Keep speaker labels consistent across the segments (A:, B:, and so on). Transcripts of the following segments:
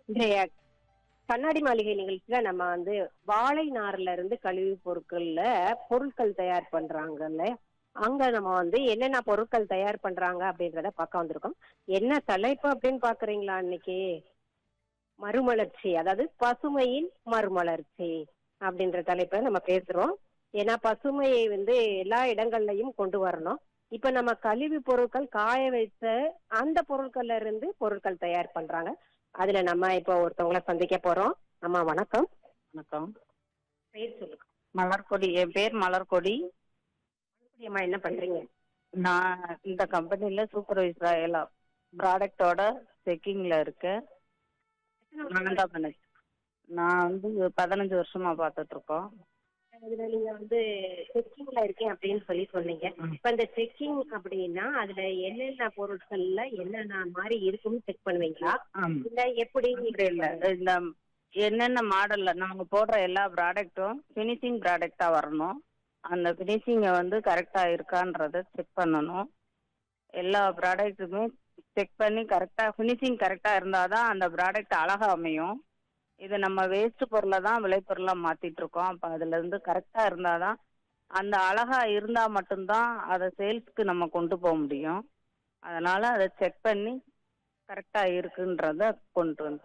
A: இன்றைய கண்ணாடி மாளிகை நிகழ்ச்சியில நம்ம வந்து வாழை நார்ல இருந்து கழிவு பொருட்கள்ல பொருட்கள் தயார் பண்றாங்கல்ல அங்க நம்ம வந்து என்னென்ன பொருட்கள் தயார் பண்றாங்க அப்படின்றத பார்க்க வந்திருக்கோம் என்ன தலைப்பு அப்படின்னு பாக்குறீங்களா இன்னைக்கு மறுமலர்ச்சி அதாவது பசுமையின் மறுமலர்ச்சி அப்படின்ற தலைப்பை நம்ம பேசுறோம் ஏன்னா பசுமையை வந்து எல்லா இடங்கள்லயும் கொண்டு வரணும் இப்ப நம்ம கழிவு பொருட்கள் காய வைத்த அந்த பொருட்கள்ல இருந்து பொருட்கள் தயார் பண்றாங்க அதுல நம்ம இப்போ ஒருத்தவங்கள சந்திக்க போறோம் அம்மா வணக்கம்
B: வணக்கம்
A: பேர் சொல்லுங்க
B: மலர்கொடி என் பேர் மலர்கொடி
A: அம்மா என்ன பண்றீங்க
B: நான் இந்த கம்பெனில சூப்பர்வைசரா எல்லாம் ப்ராடக்டோட செக்கிங்ல இருக்கேன் நான் தான் மேனேஜ் நான் வந்து பதினஞ்சு வருஷமா பார்த்துட்டு இருக்கோம்
A: இதுல நீங்க வந்து செக்கிங்ல இருக்கேன் அப்படின்னு சொல்லி சொன்னீங்க இப்ப இந்த செக்கிங் அப்படின்னா அதுல என்னென்ன பொருட்கள்ல என்னென்ன மாதிரி இருக்கும்னு செக் பண்ணுவீங்களா
B: ஆமா
A: இல்ல எப்படி
B: அப்படி இல்ல இந்த என்னென்ன மாடல்ல நாங்க போடுற எல்லா ப்ராடக்ட்டும் ஃபினிஷிங் ப்ராடக்டா வரணும் அந்த ஃபினிஷிங்கை வந்து கரெக்டா இருக்கான்றத செக் பண்ணணும் எல்லா ப்ராடக்ட்டுமே செக் பண்ணி கரெக்டா ஃபினிஷிங் கரெக்டா இருந்தாதான் அந்த ப்ராடக்ட் அழகா அமையும் இது நம்ம வேஸ்ட் பொருளை தான் விளைபொருளா மாத்திட்டு இருக்கோம் அப்ப அதுல இருந்து கரெக்டா இருந்தாதான் அந்த அழகா இருந்தா மட்டும்தான் அதை சேல்ஸ்க்கு நம்ம கொண்டு போக முடியும் அதனால அதை செக் பண்ணி கரெக்டா இருக்குன்றத கொண்டு வந்து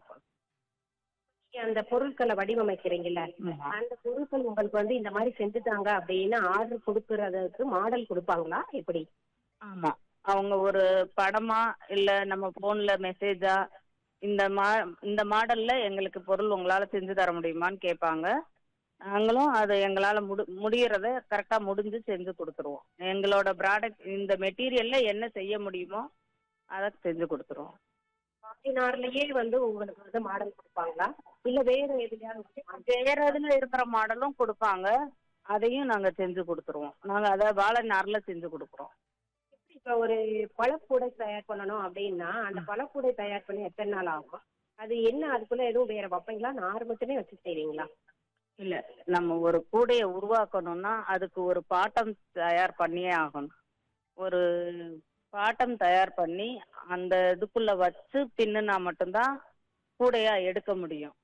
A: அந்த பொருட்களை வடிவமைக்கிறீங்கல்ல அந்த பொருட்கள் உங்களுக்கு வந்து இந்த மாதிரி செஞ்சுட்டாங்க அப்படின்னு ஆர்டர் கொடுக்கறதுக்கு மாடல் கொடுப்பாங்களா எப்படி
B: ஆமா அவங்க ஒரு படமா இல்ல நம்ம போன்ல மெசேஜா இந்த மா இந்த மாடல்ல எங்களுக்கு பொருள் உங்களால செஞ்சு தர முடியுமான்னு கேட்பாங்க நாங்களும் அது எங்களால முடி முடியறத கரெக்டா முடிஞ்சு செஞ்சு கொடுத்துருவோம் எங்களோட ப்ராடக்ட் இந்த மெட்டீரியல்ல என்ன செய்ய முடியுமோ அதை செஞ்சு கொடுத்துருவோம்
A: நார்லயே வந்து உங்களுக்கு வந்து மாடல் கொடுப்பாங்களா இல்ல வேற எதுலயாவது
B: வேற இதுல இருக்கிற மாடலும் கொடுப்பாங்க அதையும் நாங்க செஞ்சு கொடுத்துருவோம் நாங்க அதை வாழை நார்ல செஞ்சு கொடுக்குறோம்
A: இப்ப ஒரு பழக்கூடை தயார் பண்ணணும் அப்படின்னா அந்த பழக்கூடை தயார் பண்ணி எத்தனை நாள் ஆகும் அது என்ன அதுக்குள்ள எதுவும் வேற வைப்பீங்களா நார் மட்டுமே வச்சு செய்வீங்களா
B: இல்ல நம்ம ஒரு கூடையை உருவாக்கணும்னா அதுக்கு ஒரு பாட்டம் தயார் பண்ணியே ஆகணும் ஒரு பாட்டம் தயார் பண்ணி அந்த இதுக்குள்ள வச்சு பின்னுனா மட்டும்தான் கூடையா எடுக்க முடியும்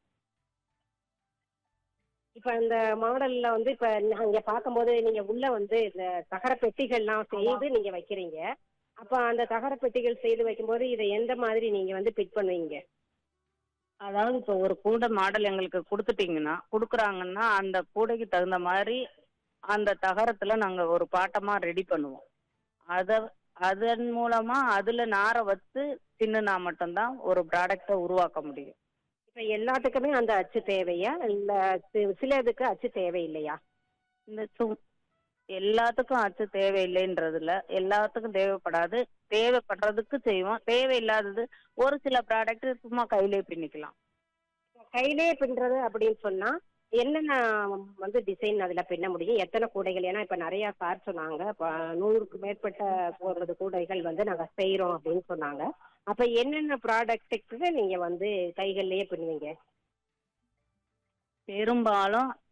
A: இப்ப இந்த மாடல்ல வந்து இப்ப நாங்க பார்க்கும்போது நீங்க உள்ள வந்து இந்த தகர பெட்டிகள்லாம் செய்து நீங்க வைக்கிறீங்க அப்ப அந்த தகர பெட்டிகள் செய்து வைக்கும்போது இதை எந்த மாதிரி நீங்க வந்து பிட் பண்ணுவீங்க
B: அதாவது இப்போ ஒரு கூடை மாடல் எங்களுக்கு கொடுத்துட்டீங்கன்னா கொடுக்குறாங்கன்னா அந்த கூடைக்கு தகுந்த மாதிரி அந்த தகரத்துல நாங்க ஒரு பாட்டமா ரெடி பண்ணுவோம் அத அதன் மூலமா அதுல நாரை வச்சு பின்னுனா மட்டும்தான் ஒரு ப்ராடக்டை உருவாக்க முடியும்
A: இப்ப எல்லாத்துக்குமே அந்த அச்சு தேவையா இல்ல சி- சில இதுக்கு அச்சு தேவையில்லையா
B: இந்த சு எல்லாத்துக்கும் அச்சு தேவையில்லைன்றதுல எல்லாத்துக்கும் தேவைப்படாது தேவைப்படுறதுக்கு செய்வோம் தேவையில்லாதது ஒரு சில ப்ராடக்ட் சும்மா கையிலே பின்னிக்கலாம்
A: கையிலே பின்றது அப்படின்னு சொன்னா என்னென்ன வந்து டிசைன் அதுல பின்ன முடியும் எத்தனை கூடைகள் ஏன்னா இப்ப நிறைய சார் சொன்னாங்க இப்ப நூறுக்கு மேற்பட்ட ஒரு கூடைகள் வந்து நாங்க செய்யறோம் அப்படின்னு சொன்னாங்க அப்ப என்னென்ன ப்ராடக்ட்டுக்கு நீங்க வந்து கைகள்லயே பின்னுவீங்க
B: பெரும்பாலும்